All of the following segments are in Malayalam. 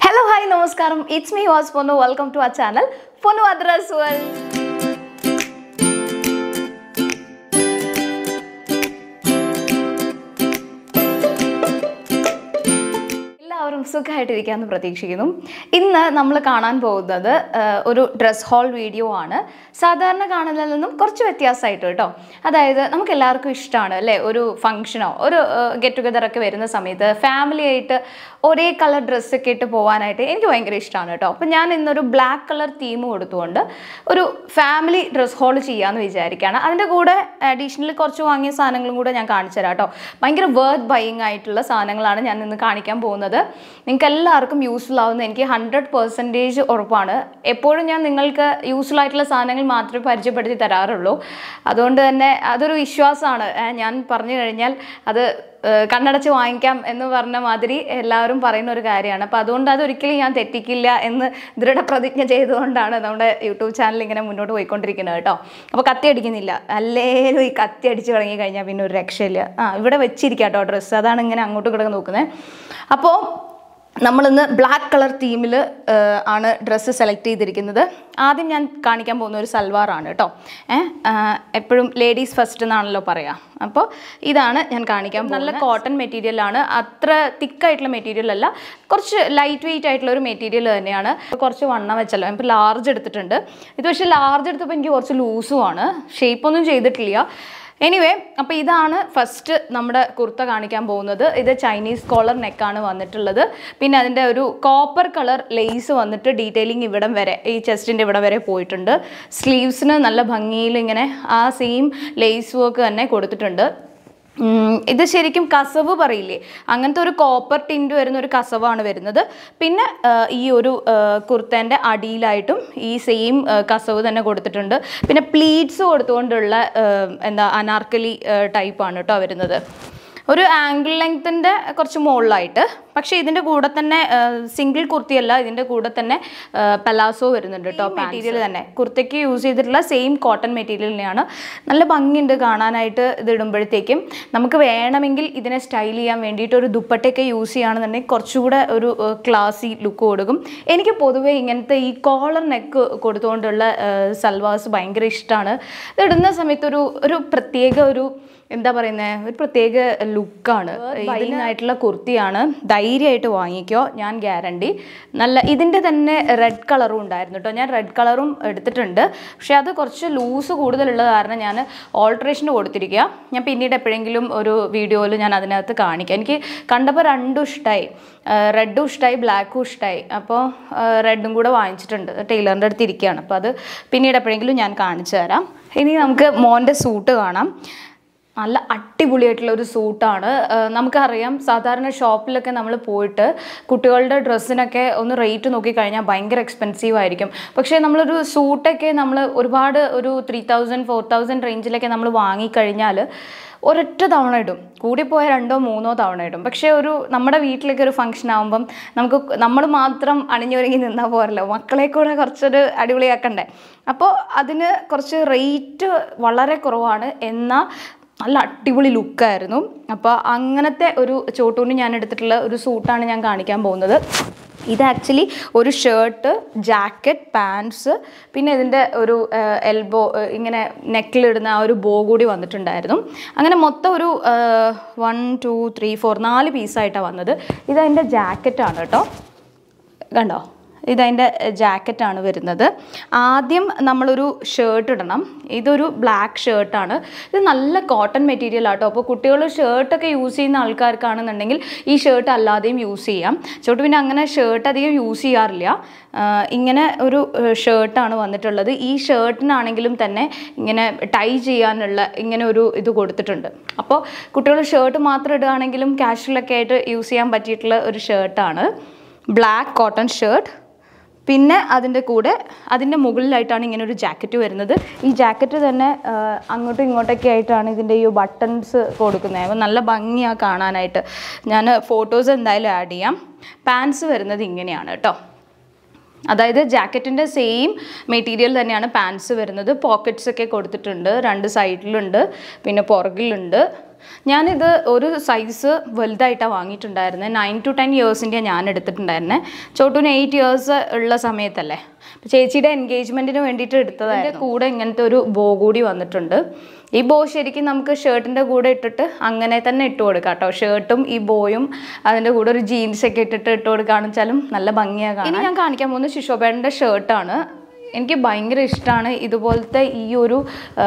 ഹലോ ഹായ് നമസ്കാരം it's me was Ponnu welcome to our channel Ponnu അദ്രസ് വേൾഡ് എല്ലാവരും സുഖമായിട്ടിരിക്കാമെന്ന് പ്രതീക്ഷിക്കുന്നു ഇന്ന് നമ്മൾ കാണാൻ പോകുന്നത് ആ, ഒരു ഡ്രസ് ഹോൾ വീഡിയോ ആണ് സാധാരണ കാണുന്നതിൽ നിന്നും കുറച്ച് വ്യത്യാസമായിട്ട് കേട്ടോ അതായത് നമുക്ക് എല്ലാവർക്കും ഇഷ്ടമാണ് അല്ലേ ഒരു ഫംഗ്ഷനോ ഒരു ഗെറ്റ് ടുഗദർ ഒക്കെ വരുന്ന സമയത്ത് ഫാമിലി ആയിട്ട് ഒരേ കളർ ഡ്രസ്സൊക്കെ ഇട്ട് പോകാനായിട്ട് എനിക്ക് ഭയങ്കര ഇഷ്ടമാണ് കേട്ടോ അപ്പം ഞാൻ ഇന്നൊരു ബ്ലാക്ക് കളർ തീം കൊടുത്തുകൊണ്ട് ഒരു ഫാമിലി ഡ്രസ് ഹോൾ ചെയ്യാമെന്ന് വിചാരിക്കുകയാണ് അതിൻ്റെ കൂടെ അഡീഷണൽ കുറച്ച് വാങ്ങിയ സാധനങ്ങളും കൂടെ ഞാൻ കാണിച്ചു തരാം കേട്ടോ ഭയങ്കര വേർത്ത് ബൈയിങ് ആയിട്ടുള്ള സാധനങ്ങളാണ് ഞാൻ ഇന്ന് കാണിക്കാൻ പോകുന്നത് നിങ്ങൾക്ക് എല്ലാവർക്കും യൂസ്ഫുൾ ആവുന്ന എനിക്ക് ഹൺഡ്രഡ് പെർസെൻറ്റേജ് ഉറപ്പാണ് എപ്പോഴും ഞാൻ നിങ്ങൾക്ക് യൂസ്ഫുൾ ആയിട്ടുള്ള സാധനങ്ങൾ മാത്രമേ പരിചയപ്പെടുത്തി തരാറുള്ളൂ അതുകൊണ്ട് തന്നെ അതൊരു വിശ്വാസമാണ് ഏ, ഞാൻ പറഞ്ഞു കഴിഞ്ഞാൽ അത് ഏഹ് കണ്ണടച്ച് വാങ്ങിക്കാം എന്ന് പറഞ്ഞ മാതിരി എല്ലാവരും പറയുന്ന ഒരു കാര്യമാണ് അപ്പോൾ അതുകൊണ്ട് അതൊരിക്കലും ഞാൻ തെറ്റിക്കില്ല എന്ന് ദൃഢപ്രതിജ്ഞ ചെയ്തുകൊണ്ടാണ് നമ്മുടെ യൂട്യൂബ് ചാനൽ ഇങ്ങനെ മുന്നോട്ട് പോയിക്കൊണ്ടിരിക്കുന്നത് കേട്ടോ അപ്പോൾ കത്തി അടിക്കുന്നില്ല അല്ലേലും ഈ കത്തി അടിച്ച് തുടങ്ങി കഴിഞ്ഞാൽ പിന്നെ ഒരു രക്ഷയില്ല ആ ഇവിടെ വെച്ചിരിക്കാം കേട്ടോ ഡ്രസ്സ് അതാണ് ഇങ്ങനെ അങ്ങോട്ടും ഇങ്ങോട്ടും നോക്കുന്നത് അപ്പോൾ നമ്മളിന്ന് ബ്ലാക്ക് കളർ തീമിൽ ആണ് ഡ്രസ്സ് സെലക്ട് ചെയ്തിരിക്കുന്നത് ആദ്യം ഞാൻ കാണിക്കാൻ പോകുന്ന ഒരു സൽവാറാണ് കേട്ടോ ഏഹ് എപ്പോഴും ലേഡീസ് ഫസ്റ്റ് എന്നാണല്ലോ പറയാം അപ്പോൾ ഇതാണ് ഞാൻ കാണിക്കാൻ നല്ല കോട്ടൺ മെറ്റീരിയലാണ് അത്ര തിക്കായിട്ടുള്ള മെറ്റീരിയൽ അല്ല കുറച്ച് ലൈറ്റ് വെയിറ്റ് ആയിട്ടുള്ള ഒരു മെറ്റീരിയൽ തന്നെയാണ് കുറച്ച് വണ്ണം വെച്ചല്ലോ ഇപ്പോൾ ലാർജ് എടുത്തിട്ടുണ്ട് ഇത് പക്ഷേ ലാർജ് എടുത്തപ്പോൾ എനിക്ക് കുറച്ച് ലൂസുമാണ് ഷേപ്പൊന്നും ചെയ്തിട്ടില്ല എനിവേ അപ്പോൾ ഇതാണ് ഫസ്റ്റ് നമ്മുടെ കുർത്ത കാണിക്കാൻ പോകുന്നത് ഇത് ചൈനീസ് കോളർ നെക്കാണ് വന്നിട്ടുള്ളത് പിന്നെ അതിൻ്റെ ഒരു കോപ്പർ കളർ ലേസ് വന്നിട്ട് ഡീറ്റെയിലിംഗ് ഇവിടം വരെ ഈ ചെസ്റ്റിൻ്റെ ഇവിടം വരെ പോയിട്ടുണ്ട് സ്ലീവ്സിന് നല്ല ഭംഗിയിൽ ഇങ്ങനെ ആ സെയിം ലേസ് വർക്ക് തന്നെ കൊടുത്തിട്ടുണ്ട് ഉം, ഇത് ശരിക്കും കസവ് പറയില്ലേ അങ്ങനത്തെ ഒരു കോപ്പർ ടിൻറ്റ് വരുന്ന ഒരു കസവാണ് വരുന്നത് പിന്നെ ആ, ഈ ഒരു കുർത്തേൻ്റെ അടിയിലായിട്ടും ഈ സെയിം കസവ് തന്നെ കൊടുത്തിട്ടുണ്ട് പിന്നെ പ്ലീറ്റ്സ് കൊടുത്തുകൊണ്ടുള്ള ആ, എന്താ അനാർക്കലി ടൈപ്പാണ് കേട്ടോ വരുന്നത് ഒരു ആംഗിൾ ലെങ്ത്തിൻ്റെ കുറച്ച് മുകളിലായിട്ട് പക്ഷേ ഇതിൻ്റെ കൂടെ തന്നെ സിംഗിൾ കുർത്തിയല്ല ഇതിൻ്റെ കൂടെ തന്നെ പലാസോ വരുന്നുണ്ട് കേട്ടോ മെറ്റീരിയൽ തന്നെ കുർത്തയ്ക്ക് യൂസ് ചെയ്തിട്ടുള്ള സെയിം കോട്ടൺ മെറ്റീരിയൽ തന്നെയാണ് നല്ല ഭംഗിയുണ്ട് കാണാനായിട്ട് ഇത് ഇടുമ്പോഴത്തേക്കും നമുക്ക് വേണമെങ്കിൽ ഇതിനെ സ്റ്റൈൽ ചെയ്യാൻ വേണ്ടിയിട്ട് ഒരു ദുപ്പട്ടയൊക്കെ യൂസ് ചെയ്യുകയാണെന്നുണ്ടെങ്കിൽ കുറച്ചുകൂടെ ഒരു ക്ലാസി ലുക്ക് കൊടുക്കും എനിക്ക് പൊതുവേ ഇങ്ങനത്തെ ഈ കോളർ നെക്ക് കൊടുത്തുകൊണ്ടുള്ള സൽവാസ് ഭയങ്കര ഇഷ്ടമാണ് ഇത് ഇടുന്ന സമയത്ത് ഒരു ഒരു പ്രത്യേക ഒരു എന്താ പറയുന്നത് ഒരു പ്രത്യേക ലുക്കാണ് ഇതിനായിട്ടുള്ള കുർത്തിയാണ് ധൈര്യമായിട്ട് വാങ്ങിക്കോ ഞാൻ ഗ്യാരണ്ടി നല്ല ഇതിൻ്റെ തന്നെ റെഡ് കളറും ഉണ്ടായിരുന്നു കേട്ടോ ഞാൻ റെഡ് കളറും എടുത്തിട്ടുണ്ട് പക്ഷേ അത് കുറച്ച് ലൂസ് കൂടുതലുള്ള കാരണം ഞാൻ ഓൾട്രേഷന് കൊടുത്തിരിക്കുക ഞാൻ പിന്നീട് എപ്പോഴെങ്കിലും ഒരു വീഡിയോയിൽ ഞാൻ അതിനകത്ത് കാണിക്കാം എനിക്ക് കണ്ടപ്പോൾ രണ്ടും ഇഷ്ടമായി റെഡും ഇഷ്ടമായി ബ്ലാക്കും ഇഷ്ടമായി അപ്പോൾ റെഡും കൂടെ വാങ്ങിച്ചിട്ടുണ്ട് ടൈലറിൻ്റെ അടുത്ത് ഇരിക്കുകയാണ് അപ്പോൾ അത് പിന്നീട് എപ്പോഴെങ്കിലും ഞാൻ കാണിച്ചു തരാം ഇനി നമുക്ക് മോൻ്റെ സൂട്ട് കാണാം നല്ല അടിപൊളിയായിട്ടുള്ള ഒരു സൂട്ടാണ് നമുക്കറിയാം സാധാരണ ഷോപ്പിലൊക്കെ നമ്മൾ പോയിട്ട് കുട്ടികളുടെ ഡ്രസ്സിനൊക്കെ ഒന്ന് റേറ്റ് നോക്കിക്കഴിഞ്ഞാൽ ഭയങ്കര എക്സ്പെൻസീവ് ആയിരിക്കും പക്ഷേ നമ്മളൊരു സൂട്ടൊക്കെ നമ്മൾ ഒരുപാട് ഒരു ത്രീ തൗസൻഡ് ഫോർ തൗസൻഡ് റേഞ്ചിലൊക്കെ നമ്മൾ വാങ്ങിക്കഴിഞ്ഞാൽ ഒരൊറ്റ തവണ ഇടും കൂടിപ്പോയ രണ്ടോ മൂന്നോ തവണ ഇടും പക്ഷേ ഒരു നമ്മുടെ വീട്ടിലേക്ക് ഒരു ഫംഗ്ഷൻ ആകുമ്പം നമുക്ക് നമ്മൾ മാത്രം അണിഞ്ഞൊരുങ്ങി നിന്നാൽ പോരല്ലോ മക്കളെ കൂടെ കുറച്ചൊരു അടിപൊളിയാക്കണ്ടേ അപ്പോൾ അതിന് കുറച്ച് റേറ്റ് വളരെ കുറവാണ് എന്നാൽ നല്ല അടിപൊളി ലുക്കായിരുന്നു അപ്പോൾ അങ്ങനത്തെ ഒരു ചോട്ടൂന് ഞാൻ എടുത്തിട്ടുള്ള ഒരു സൂട്ടാണ് ഞാൻ കാണിക്കാൻ പോകുന്നത് ഇത് ആക്ച്വലി ഒരു ഷർട്ട് ജാക്കറ്റ് പാൻസ് പിന്നെ ഇതിൻ്റെ ഒരു എൽബോ ഇങ്ങനെ നെക്കിലിടുന്ന ആ ഒരു ബോ കൂടി വന്നിട്ടുണ്ടായിരുന്നു അങ്ങനെ മൊത്തം ഒരു വൺ ടു ത്രീ ഫോർ നാല് പീസായിട്ടാണ് വന്നത് ഇതതിൻ്റെ ജാക്കറ്റാണ് കേട്ടോ കണ്ടോ ഇതതിൻ്റെ ജാക്കറ്റാണ് വരുന്നത് ആദ്യം നമ്മളൊരു ഷർട്ട് ഇടണം ഇതൊരു ബ്ലാക്ക് ഷർട്ടാണ് ഇത് നല്ല കോട്ടൺ മെറ്റീരിയൽ ആട്ടോ അപ്പോൾ കുട്ടികൾ ഷർട്ടൊക്കെ യൂസ് ചെയ്യുന്ന ആൾക്കാർക്കാണെന്നുണ്ടെങ്കിൽ ഈ ഷർട്ട് അല്ലാതെയും യൂസ് ചെയ്യാം ചോട്ട് പിന്നെ അങ്ങനെ ഷർട്ട് അധികം യൂസ് ചെയ്യാറില്ല ആഹ് ഇങ്ങനെ ഒരു ഷർട്ടാണ് വന്നിട്ടുള്ളത് ഈ ഷർട്ടിനാണെങ്കിലും തന്നെ ഇങ്ങനെ ടൈ ചെയ്യാനുള്ള ഇങ്ങനെ ഒരു ഇത് കൊടുത്തിട്ടുണ്ട് അപ്പോൾ കുട്ടികൾ ഷർട്ട് മാത്രം ഇടുകയാണെങ്കിലും കാഷ്വലൊക്കെ ആയിട്ട് യൂസ് ചെയ്യാൻ പറ്റിയിട്ടുള്ള ഒരു ഷർട്ടാണ് ബ്ലാക്ക് കോട്ടൺ ഷർട്ട് പിന്നെ അതിൻ്റെ കൂടെ അതിൻ്റെ മുകളിലായിട്ടാണ് ഇങ്ങനെ ഒരു ജാക്കറ്റ് വരുന്നത് ഈ ജാക്കറ്റ് തന്നെ ആ, അങ്ങോട്ടും ഇങ്ങോട്ടൊക്കെ ആയിട്ടാണ് ഇതിൻ്റെ ഈ ബട്ടൺസ് കൊടുക്കുന്നത് അപ്പോൾ നല്ല ഭംഗിയാണ് കാണാനായിട്ട് ഞാൻ ഫോട്ടോസ് എന്തായാലും ആഡ് ചെയ്യാം പാൻസ് വരുന്നത് ഇങ്ങനെയാണ് കേട്ടോ അതായത് ജാക്കറ്റിൻ്റെ സെയിം മെറ്റീരിയൽ തന്നെയാണ് പാൻസ് വരുന്നത് പോക്കറ്റ്സ് ഒക്കെ കൊടുത്തിട്ടുണ്ട് രണ്ട് സൈഡിലുണ്ട് പിന്നെ പുറകിലുണ്ട് ഞാനിത് ഒരു സൈസ് വലുതായിട്ടാണ് വാങ്ങിയിട്ടുണ്ടായിരുന്നത് നയൻ ടു ടെൻ ഇയേഴ്സിൻ്റെയാണ് ഞാൻ എടുത്തിട്ടുണ്ടായിരുന്നത് ചോട്ടൂന് എയ്റ്റ് ഇയേഴ്സ് ഉള്ള സമയത്തല്ലേ അപ്പോൾ ചേച്ചിയുടെ എൻഗേജ്മെൻറ്റിന് വേണ്ടിയിട്ട് എടുത്തതായിരുന്നു അതിൻ്റെ കൂടെ ഇങ്ങനത്തെ ഒരു ബോ കൂടി വന്നിട്ടുണ്ട് ഈ ബോ ശരിക്കും നമുക്ക് ഷർട്ടിൻ്റെ കൂടെ ഇട്ടിട്ട് അങ്ങനെ തന്നെ ഇട്ട് കൊടുക്കാം കേട്ടോ ഷർട്ടും ഈ ബോയും അതിൻ്റെ കൂടെ ഒരു ജീൻസ് ഒക്കെ ഇട്ടിട്ട് ഇട്ട് കൊടുക്കുകയാണെന്ന് വെച്ചാലും നല്ല ഭംഗിയാകാം ഇനി ഞാൻ കാണിക്കാൻ പോകുന്നത് ശിശോബേടൻ്റെ ഷർട്ടാണ് എനിക്ക് ഭയങ്കര ഇഷ്ടമാണ് ഇതുപോലത്തെ ഈ ഒരു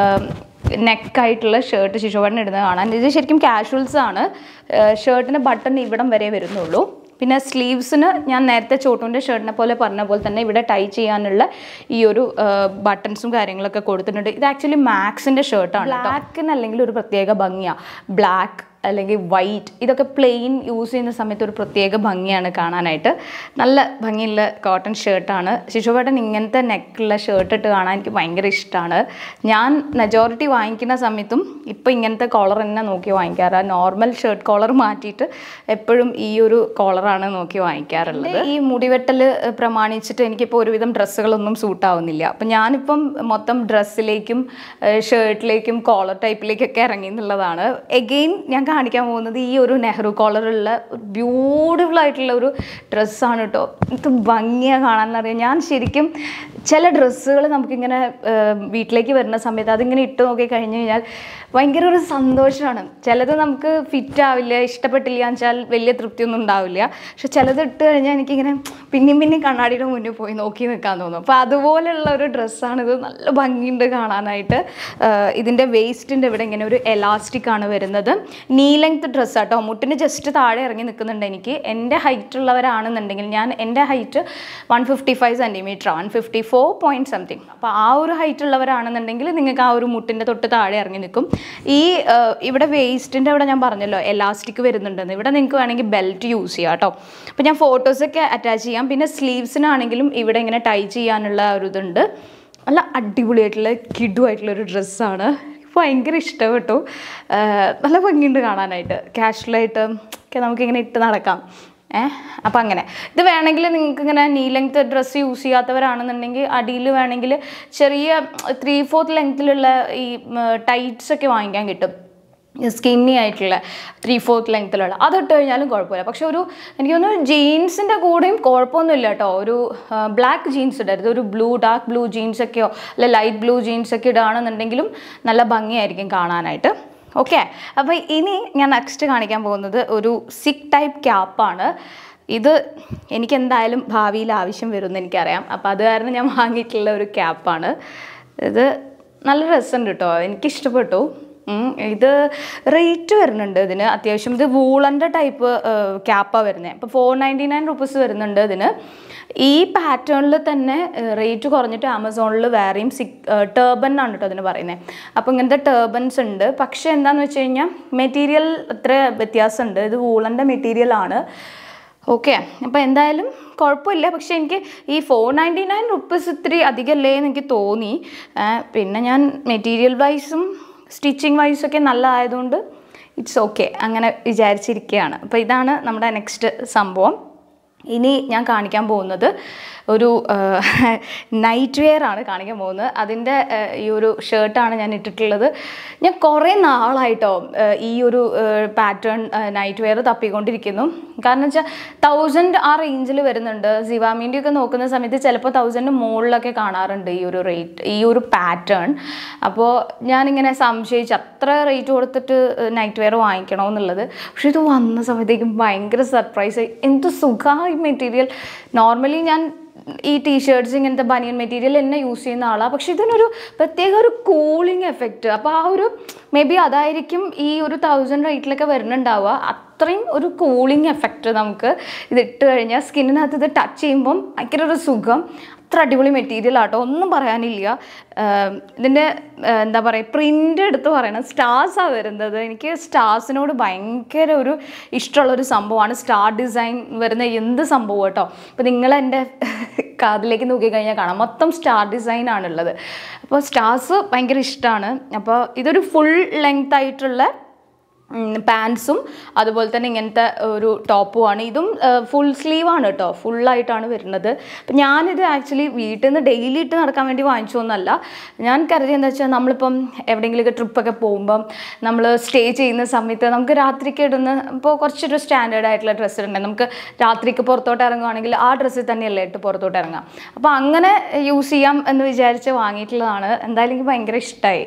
നെക്കായിട്ടുള്ള ഷർട്ട് ശിശുവേട്ടൻ ഇടുന്നത് കാണാൻ ഇത് ശരിക്കും കാഷ്വൽസ് ആണ് ഷർട്ടിൻ്റെ ബട്ടൺ ഇവിടം വരെ വരുന്നുള്ളൂ പിന്നെ സ്ലീവ്സിന് ഞാൻ നേരത്തെ ചോട്ടൂൻ്റെ ഷർട്ടിനെ പോലെ പറഞ്ഞ പോലെ തന്നെ ഇവിടെ ടൈ ചെയ്യാനുള്ള ഈ ഒരു ബട്ടൺസും കാര്യങ്ങളൊക്കെ കൊടുത്തിട്ടുണ്ട് ഇത് ആക്ച്വലി മാക്സിൻ്റെ ഷർട്ടാണ് ബ്ലാക്കിന് അല്ലെങ്കിൽ ഒരു പ്രത്യേക ഭംഗിയാണ് ബ്ലാക്ക് അല്ലെങ്കിൽ വൈറ്റ് ഇതൊക്കെ പ്ലെയിൻ യൂസ് ചെയ്യുന്ന സമയത്ത് ഒരു പ്രത്യേക ഭംഗിയാണ് കാണാനായിട്ട് നല്ല ഭംഗിയുള്ള കോട്ടൺ ഷർട്ടാണ് ശിശുവേട്ടൻ ഇങ്ങനത്തെ നെക്കുള്ള ഷർട്ട് ഇട്ട് കാണാൻ എനിക്ക് ഭയങ്കര ഇഷ്ടമാണ് ഞാൻ മെജോറിറ്റി വാങ്ങിക്കുന്ന സമയത്തും ഇപ്പോൾ ഇങ്ങനത്തെ കോളർ തന്നെ നോക്കി വാങ്ങിക്കാറ് നോർമൽ ഷർട്ട് കോളർ മാറ്റിയിട്ട് എപ്പോഴും ഈ ഒരു കോളറാണ് നോക്കി വാങ്ങിക്കാറുള്ളത് ഈ മുടിവെട്ടൽ പ്രമാണിച്ചിട്ട് എനിക്കിപ്പോൾ ഒരുവിധം ഡ്രസ്സുകളൊന്നും സൂട്ടാവുന്നില്ല അപ്പം ഞാനിപ്പം മൊത്തം ഡ്രസ്സിലേക്കും ഷർട്ടിലേക്കും കോളർ ടൈപ്പിലേക്കൊക്കെ ഇറങ്ങി എന്നുള്ളതാണ് എഗെയിൻ ഞാൻ കാണിക്കാൻ പോകുന്നത് ഈ ഒരു നെഹ്റു കോളറുള്ള ബ്യൂട്ടിഫുൾ ആയിട്ടുള്ള ഒരു ഡ്രസ്സാണ് കേട്ടോ ഇത് ഭംഗിയാണ് കാണാനറിയാം ഞാൻ ശരിക്കും ചില ഡ്രസ്സുകൾ നമുക്കിങ്ങനെ ഏഹ്, വീട്ടിലേക്ക് വരുന്ന സമയത്ത് അതിങ്ങനെ ഇട്ട് നോക്കി കഴിഞ്ഞ് കഴിഞ്ഞാൽ ഭയങ്കര ഒരു സന്തോഷമാണ് ചിലത് നമുക്ക് ഫിറ്റ് ആവില്ല ഇഷ്ടപ്പെട്ടില്ല എന്ന് വെച്ചാൽ വലിയ തൃപ്തിയൊന്നും ഉണ്ടാവില്ല പക്ഷെ ചിലത് ഇട്ട് കഴിഞ്ഞാൽ എനിക്കിങ്ങനെ പിന്നെയും പിന്നെയും കണ്ണാടിയുടെ മുന്നിൽ പോയി നോക്കി നിൽക്കാൻ തോന്നും അപ്പോൾ അതുപോലെയുള്ള ഒരു ഡ്രസ്സാണ് ഇത് നല്ല ഭംഗിയുണ്ട് കാണാനായിട്ട് ആഹ് ഇതിൻ്റെ വേസ്റ്റിൻ്റെ ഇവിടെ ഇങ്ങനെ ഒരു എലാസ്റ്റിക് ആണ് വരുന്നത് നീ ലെങ്ത് ഡ്രസ്സ് ആട്ടോ മുട്ടിന് ജസ്റ്റ് താഴെ ഇറങ്ങി നിൽക്കുന്നുണ്ട് എനിക്ക് എൻ്റെ ഹൈറ്റ് ഉള്ളവരാണെന്നുണ്ടെങ്കിൽ ഞാൻ എൻ്റെ height one fifty five centimetre one fifty four point something അപ്പോൾ ആ ഒരു ഹൈറ്റ് ഉള്ളവരാണെന്നുണ്ടെങ്കിൽ നിങ്ങൾക്ക് ആ ഒരു മുട്ടിൻ്റെ തൊട്ട് താഴെ ഇറങ്ങി നിൽക്കും ഈ ആഹ് ഇവിടെ വേസ്റ്റിൻ്റെ അവിടെ ഞാൻ പറഞ്ഞല്ലോ എലാസ്റ്റിക് വരുന്നുണ്ടെന്ന് ഇവിടെ നിങ്ങൾക്ക് വേണമെങ്കിൽ ബെൽറ്റ് യൂസ് ചെയ്യാം കേട്ടോ അപ്പോൾ ഞാൻ ഫോട്ടോസൊക്കെ അറ്റാച്ച് ചെയ്യാം പിന്നെ സ്ലീവ്സിനാണെങ്കിലും ഇവിടെ ഇങ്ങനെ ടൈ ചെയ്യാനുള്ള ഒരു ഇതുണ്ട് നല്ല അടിപൊളിയായിട്ടുള്ള കിഡുമായിട്ടുള്ള ഒരു ഡ്രസ്സാണ് ഭയങ്കര ഇഷ്ടപ്പെട്ടു ആഹ് നല്ല ഭംഗിയുണ്ട് കാണാനായിട്ട് കാഷ്വലായിട്ട് ഒക്കെ നമുക്കിങ്ങനെ ഇട്ട് നടക്കാം ഏഹ് അപ്പം അങ്ങനെ ഇത് വേണമെങ്കിൽ നിങ്ങൾക്ക് ഇങ്ങനെ നീ ലെങ്ത് ഡ്രസ്സ് യൂസ് ചെയ്യാത്തവരാണെന്നുണ്ടെങ്കിൽ അടിയിൽ വേണമെങ്കിൽ ചെറിയ ത്രീ ഫോർത്ത് ലെങ്ത്തിലുള്ള ഈ ടൈറ്റ്സ് ഒക്കെ വാങ്ങിക്കാൻ കിട്ടും സ്കിന്നി ആയിട്ടുള്ള ത്രീ ഫോർത്ത് ലെങ്ത്തിലുള്ള അതിട്ട് കഴിഞ്ഞാലും കുഴപ്പമില്ല പക്ഷെ ഒരു എനിക്ക് തോന്നുന്നു ജീൻസിൻ്റെ കൂടെയും കുഴപ്പമൊന്നുമില്ല കേട്ടോ ഒരു ബ്ലാക്ക് ജീൻസ് ഇടരുത് ഒരു ബ്ലൂ ഡാർക്ക് ബ്ലൂ ജീൻസ് ഒക്കെയോ അല്ലെ ലൈറ്റ് ബ്ലൂ ജീൻസ് ഒക്കെ ഇടുകയാണെന്നുണ്ടെങ്കിലും നല്ല ഭംഗിയായിരിക്കും കാണാനായിട്ട് ഓക്കെ അപ്പോൾ ഇനി ഞാൻ നെക്സ്റ്റ് കാണിക്കാൻ പോകുന്നത് ഒരു സിക്ക് ടൈപ്പ് ക്യാപ്പാണ് ഇത് എനിക്ക് എന്തായാലും ഭാവിയിൽ ആവശ്യം വരുമെന്ന് എനിക്കറിയാം അപ്പോൾ അത് കാരണം ഞാൻ വാങ്ങിയിട്ടുള്ള ഒരു ക്യാപ്പാണ് ഇത് നല്ല രസമുണ്ട് കേട്ടോ എനിക്കിഷ്ടപ്പെട്ടു ഉം, ഇത് റേറ്റ് വരുന്നുണ്ട് ഇതിന് അത്യാവശ്യം ഇത് വൂളൻ്റെ ടൈപ്പ് ക്യാപ്പാണ് വരുന്നത് അപ്പോൾ ഫോർ നയൻറ്റി നയൻ റുപ്പീസ് വരുന്നുണ്ട് ഇതിന് ഈ പാറ്റേണിൽ തന്നെ റേറ്റ് കുറഞ്ഞിട്ട് ആമസോണിൽ വേറെയും സിക് ടേബൻ ആണ് കേട്ടോ അതിന് പറയുന്നത് അപ്പോൾ ഇങ്ങനത്തെ ടേബൻസ് ഉണ്ട് പക്ഷേ എന്താണെന്ന് വെച്ച് കഴിഞ്ഞാൽ മെറ്റീരിയൽ അത്ര വ്യത്യാസമുണ്ട് ഇത് വൂളൻ്റെ മെറ്റീരിയൽ ആണ് ഓക്കെ അപ്പോൾ എന്തായാലും കുഴപ്പമില്ല പക്ഷെ എനിക്ക് ഈ ഫോർ നയൻറ്റി നയൻ റുപ്പീസ് ഇത്തിരി അധികമല്ലേ എന്ന് എനിക്ക് തോന്നി ആ, പിന്നെ ഞാൻ മെറ്റീരിയൽ വൈസും സ്റ്റിച്ചിങ് വൈസൊക്കെ നല്ലതായതുകൊണ്ട് ഇറ്റ്സ് ഓക്കെ അങ്ങനെ വിചാരിച്ചിരിക്കുകയാണ് അപ്പോൾ ഇതാണ് നമ്മുടെ നെക്സ്റ്റ് സംഭവം ഇനി ഞാൻ കാണിക്കാൻ പോകുന്നത് ഒരു നൈറ്റ് വെയർ ആണ് കാണിക്കാൻ പോകുന്നത് അതിൻ്റെ ഈ ഒരു ഷർട്ടാണ് ഞാൻ ഇട്ടിട്ടുള്ളത് ഞാൻ കുറേ നാളായിട്ടോ ഏഹ്, ഈ ഒരു പാറ്റേൺ നൈറ്റ് വെയർ തപ്പിക്കൊണ്ടിരിക്കുന്നു കാരണം വെച്ചാൽ തൗസൻഡ് ആ റേഞ്ചിൽ വരുന്നുണ്ട് സിവാമീൻ്റെ ഒക്കെ നോക്കുന്ന സമയത്ത് ചിലപ്പോൾ തൗസൻഡ് മുകളിലൊക്കെ കാണാറുണ്ട് ഈ ഒരു റേറ്റ് ഈ ഒരു പാറ്റേൺ അപ്പോൾ ഞാനിങ്ങനെ സംശയിച്ച് അത്ര റേറ്റ് കൊടുത്തിട്ട് നൈറ്റ് വെയർ വാങ്ങിക്കണോ എന്നുള്ളത് പക്ഷെ ഇത് വന്ന സമയത്തേക്കും ഭയങ്കര സർപ്രൈസ് എന്ത് സുഖമായി മെറ്റീരിയൽ നോർമലി ഞാൻ ഈ ടീഷർട്ട്സ് ഇങ്ങനത്തെ ബനിയൻ മെറ്റീരിയൽ എന്നെ യൂസ് ചെയ്യുന്ന ആളാണ് പക്ഷെ ഇതിനൊരു പ്രത്യേക ഒരു കൂളിംഗ് എഫക്റ്റ് അപ്പോൾ ആ ഒരു മേ ബി അതായിരിക്കും ഈ ഒരു തൗസൻഡ് റേറ്റിലൊക്കെ വരുന്നുണ്ടാവുക അത്രയും ഒരു കൂളിംഗ് എഫക്റ്റ് നമുക്ക് ഇത് ഇട്ട് കഴിഞ്ഞാൽ സ്കിന്നിനകത്ത് ഇത് ടച്ച് ചെയ്യുമ്പം ഭയങ്കര ഒരു സുഖം അത്ര അടിപൊളി മെറ്റീരിയൽ ആട്ടോ ഒന്നും പറയാനില്ല ആഹ് ഇതിൻ്റെ ആഹ് എന്താ പറയുക പ്രിൻ്റ് എടുത്ത് പറയണം സ്റ്റാർസാണ് വരുന്നത് എനിക്ക് സ്റ്റാർസിനോട് ഭയങ്കര ഒരു ഇഷ്ടമുള്ളൊരു സംഭവമാണ് സ്റ്റാർ ഡിസൈൻ വരുന്ന എന്ത് സംഭവം കേട്ടോ അപ്പോൾ നിങ്ങൾ എൻ്റെ കാതിലേക്ക് നോക്കിക്കഴിഞ്ഞാൽ കാണാം മൊത്തം സ്റ്റാർ ഡിസൈൻ ആണുള്ളത് അപ്പോൾ സ്റ്റാർസ് ഭയങ്കര ഇഷ്ടമാണ് അപ്പോൾ ഇതൊരു ഫുൾ ലെങ്ത് ആയിട്ടുള്ള പാൻസും അതുപോലെ തന്നെ ഇങ്ങനത്തെ ഒരു ടോപ്പുമാണ് ഇതും ഫുൾ സ്ലീവാണ് കേട്ടോ ഫുള്ളായിട്ടാണ് വരുന്നത് അപ്പം ഞാനിത് ആക്ച്വലി വീട്ടിൽ നിന്ന് ഡെയിലി ഇട്ട് നടക്കാൻ വേണ്ടി വാങ്ങിച്ചൊന്നുമല്ല ഞാൻ കരുതി എന്താ വെച്ചാൽ നമ്മളിപ്പം എവിടെയെങ്കിലുമൊക്കെ ട്രിപ്പൊക്കെ പോകുമ്പം നമ്മൾ സ്റ്റേ ചെയ്യുന്ന സമയത്ത് നമുക്ക് രാത്രിക്ക് ഇടുന്ന ഇപ്പോൾ കുറച്ചൊരു സ്റ്റാൻഡേർഡ് ആയിട്ടുള്ള ഡ്രസ്സ് ഇടണ്ടേ നമുക്ക് രാത്രിക്ക് പുറത്തോട്ട് ഇറങ്ങുവാണെങ്കിൽ ആ ഡ്രസ്സിൽ തന്നെയല്ലേ ഇട്ട് പുറത്തോട്ട് ഇറങ്ങാം അപ്പോൾ അങ്ങനെ യൂസ് ചെയ്യാം എന്ന് വിചാരിച്ച് വാങ്ങിയിട്ടുള്ളതാണ് എന്തായാലും എനിക്ക് ഭയങ്കര ഇഷ്ടമായി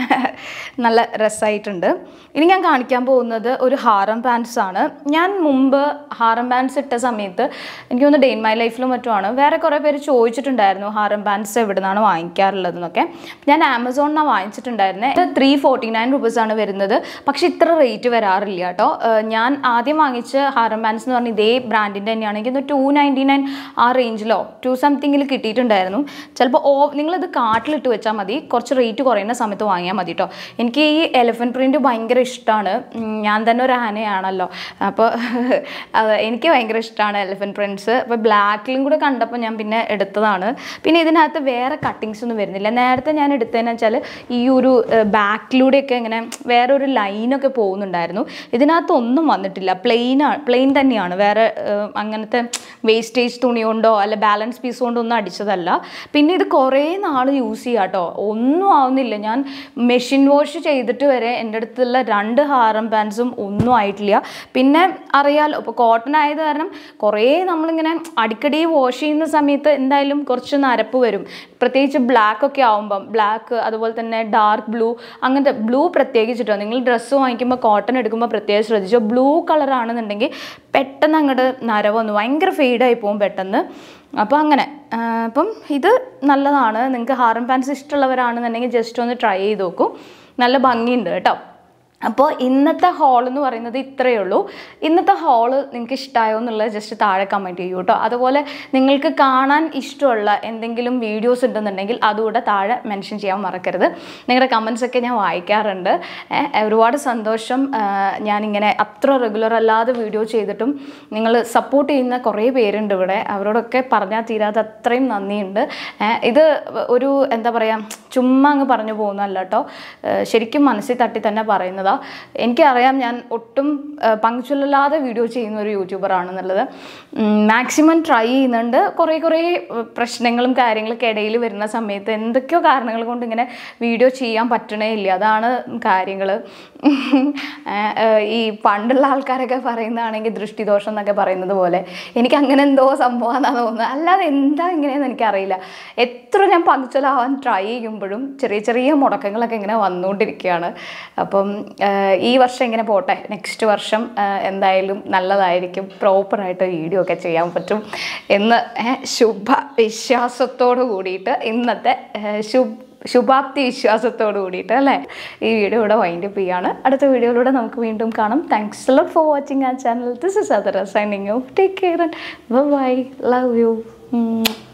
നല്ല രസമായിട്ടുണ്ട് ഇനി ഞാൻ കാണിക്കാൻ പോകുന്നത് ഒരു ഹാറം പാൻസ് ആണ് ഞാൻ മുമ്പ് ഹാറം പാൻസ് ഇട്ട സമയത്ത് എനിക്ക് തോന്നുന്നു ഡെയിൻ മൈ ലൈഫിലും മറ്റുമാണ് വേറെ കുറേ പേര് ചോദിച്ചിട്ടുണ്ടായിരുന്നു ഹാറം പാൻസ് എവിടെ നിന്നാണ് വാങ്ങിക്കാറുള്ളത് എന്നൊക്കെ ഞാൻ ആമസോണിനാണ് വാങ്ങിച്ചിട്ടുണ്ടായിരുന്നത് ഇത് ത്രീ ഫോർട്ടി നയൻ റുപ്പീസാണ് വരുന്നത് പക്ഷെ ഇത്ര റേറ്റ് വരാറില്ല കേട്ടോ ഏഹ് ഞാൻ ആദ്യം വാങ്ങിച്ച ഹാറം പാൻസ് എന്ന് പറഞ്ഞാൽ ഇതേ ബ്രാൻഡിൻ്റെ തന്നെയാണ് എനിക്ക് ടു നയൻറ്റി നയൻ ആ റേഞ്ചിലോ ടു സംതിങ്ങിൽ കിട്ടിയിട്ടുണ്ടായിരുന്നു ചിലപ്പോൾ ഓ നിങ്ങളിത് കാട്ടിലിട്ട് വെച്ചാൽ മതി കുറച്ച് റേറ്റ് കുറയുന്ന സമയത്ത് വാങ്ങിയാൽ മതി കേട്ടോ എനിക്ക് ഈ എലിഫൻറ്റ് പ്രിൻറ്റ് ഭയങ്കര ഇഷ്ടമാണ് ഞാൻ തന്നെ ഒരു ആനയാണല്ലോ അപ്പോൾ അത് എനിക്ക് ഭയങ്കര ഇഷ്ടമാണ് എലിഫൻറ്റ് പ്രിൻറ്റ്സ് അപ്പോൾ ബ്ലാക്കിലും കൂടെ കണ്ടപ്പോൾ ഞാൻ പിന്നെ എടുത്തതാണ് പിന്നെ ഇതിനകത്ത് വേറെ കട്ടിങ്സ് ഒന്നും വരുന്നില്ല നേരത്തെ ഞാൻ എടുത്തതെന്ന് വെച്ചാൽ ഈ ഒരു ബാക്കിലൂടെയൊക്കെ ഇങ്ങനെ വേറെ ഒരു ലൈനൊക്കെ പോകുന്നുണ്ടായിരുന്നു ഇതിനകത്ത് ഒന്നും വന്നിട്ടില്ല പ്ലെയിനാണ് പ്ലെയിൻ തന്നെയാണ് വേറെ ഏഹ്, അങ്ങനത്തെ വേസ്റ്റേജ് തുണി കൊണ്ടോ അല്ല ബാലൻസ് പീസ് കൊണ്ടോ ഒന്നും അടിച്ചതല്ല പിന്നെ ഇത് കുറേ നാൾ യൂസ് ചെയ്യാം കേട്ടോ ഒന്നും ആവുന്നില്ല ഞാൻ മെഷീൻ വാഷ് ചെയ്തിട്ട് വരെ എൻ്റെ അടുത്തുള്ള രണ്ട് ഹാറം പാൻസും ഒന്നും ആയിട്ടില്ല പിന്നെ അറിയാലോ ഇപ്പോൾ കോട്ടൺ ആയത് കാരണം കുറേ നമ്മളിങ്ങനെ അടിക്കടി വാഷ് ചെയ്യുന്ന സമയത്ത് എന്തായാലും കുറച്ച് നരപ്പ് വരും പ്രത്യേകിച്ച് ബ്ലാക്ക് ഒക്കെ ആവുമ്പം ബ്ലാക്ക് അതുപോലെ തന്നെ ഡാർക്ക് ബ്ലൂ അങ്ങനത്തെ ബ്ലൂ പ്രത്യേകിച്ചിട്ടോ നിങ്ങൾ ഡ്രസ്സ് വാങ്ങിക്കുമ്പോൾ കോട്ടൺ എടുക്കുമ്പോൾ പ്രത്യേകം ശ്രദ്ധിച്ചോ ബ്ലൂ കളറാണെന്നുണ്ടെങ്കിൽ പെട്ടെന്ന് അങ്ങോട്ട് നരവൊന്നു ഭയങ്കര ഫെയ്ഡായി പോകും പെട്ടെന്ന് അപ്പോൾ അങ്ങനെ ആ, അപ്പം ഇത് നല്ലതാണ് നിങ്ങൾക്ക് ഹാറം പാൻസ് ഇഷ്ടമുള്ളവരാണെന്നുണ്ടെങ്കിൽ ജസ്റ്റ് ഒന്ന് ട്രൈ ചെയ്ത് നോക്കൂ നല്ല ഭംഗിയുണ്ട് കേട്ടോ അപ്പോൾ ഇന്നത്തെ ഹോൾ എന്ന് പറയുന്നത് ഇത്രയേ ഉള്ളൂ ഇന്നത്തെ ഹോള് നിങ്ങൾക്ക് ഇഷ്ടമായോ എന്നുള്ളത് ജസ്റ്റ് താഴെ കമൻറ്റ് ചെയ്യൂ കേട്ടോ അതുപോലെ നിങ്ങൾക്ക് കാണാൻ ഇഷ്ടമുള്ള എന്തെങ്കിലും വീഡിയോസ് ഉണ്ടെന്നുണ്ടെങ്കിൽ അതുകൂടെ താഴെ മെൻഷൻ ചെയ്യാൻ മറക്കരുത് നിങ്ങളുടെ കമൻസ് ഒക്കെ ഞാൻ വായിക്കാറുണ്ട് ഏ, ഒരുപാട് സന്തോഷം ആ, ഞാനിങ്ങനെ അത്ര റെഗുലർ അല്ലാതെ വീഡിയോ ചെയ്തിട്ടും നിങ്ങൾ സപ്പോർട്ട് ചെയ്യുന്ന കുറേ പേരുണ്ട് ഇവിടെ അവരോടൊക്കെ പറഞ്ഞാൽ തീരാതെ അത്രയും നന്ദിയുണ്ട് ഏ, ഇത് ഒരു എന്താ പറയുക ചുമ്മാ അങ്ങ് പറഞ്ഞു പോകുന്നതല്ല കേട്ടോ ഏഹ് ശരിക്കും മനസ്സിൽ തട്ടി തന്നെ പറയുന്നതാ എനിക്കറിയാം ഞാൻ ഒട്ടും പങ്ക്ച്വലല്ലാതെ വീഡിയോ ചെയ്യുന്ന ഒരു യൂട്യൂബർ ആണെന്നുള്ളത് മാക്സിമം ട്രൈ ചെയ്യുന്നുണ്ട് കുറേ കുറേ ഏഹ് പ്രശ്നങ്ങളും കാര്യങ്ങളൊക്കെ ഇടയിൽ വരുന്ന സമയത്ത് എന്തൊക്കെയോ കാരണങ്ങൾ കൊണ്ട് ഇങ്ങനെ വീഡിയോ ചെയ്യാൻ പറ്റണേ ഇല്ല അതാണ് കാര്യങ്ങൾ ഈ പണ്ടുള്ള ആൾക്കാരൊക്കെ പറയുന്നതാണെങ്കിൽ ദൃഷ്ടിദോഷം എന്നൊക്കെ പറയുന്നത് പോലെ എനിക്ക് അങ്ങനെ എന്തോ സംഭവമാണെന്നാണ് തോന്നുന്നത് അല്ലാതെ എന്താ ഇങ്ങനെയെന്ന് എനിക്കറിയില്ല എത്ര ഞാൻ പങ്ക്ച്വലാവാൻ ട്രൈ ചെയ്യുമ്പോഴും ചെറിയ ചെറിയ മുടക്കങ്ങളൊക്കെ ഇങ്ങനെ വന്നുകൊണ്ടിരിക്കുകയാണ് അപ്പം ആഹ് ഈ വർഷം ഇങ്ങനെ പോട്ടെ നെക്സ്റ്റ് വർഷം ആഹ് എന്തായാലും നല്ലതായിരിക്കും പ്രോപ്പറായിട്ട് വീഡിയോ ഒക്കെ ചെയ്യാൻ പറ്റും എന്ന് ഏഹ് ശുഭ വിശ്വാസത്തോട് കൂടിയിട്ട് ഇന്നത്തെ ഏഹ് ശുഭ ശുഭാപ്തി വിശ്വാസത്തോട് കൂടിയിട്ട് അല്ലേ ഈ വീഡിയോ ഇവിടെ വൈൻഡപ്പ് ചെയ്യാണ് അടുത്ത വീഡിയോയിലൂടെ നമുക്ക് വീണ്ടും കാണാം താങ്ക്സ് ലോട്ട് ഫോർ വാച്ചിങ് ആ channel this is other signing off take care bye love U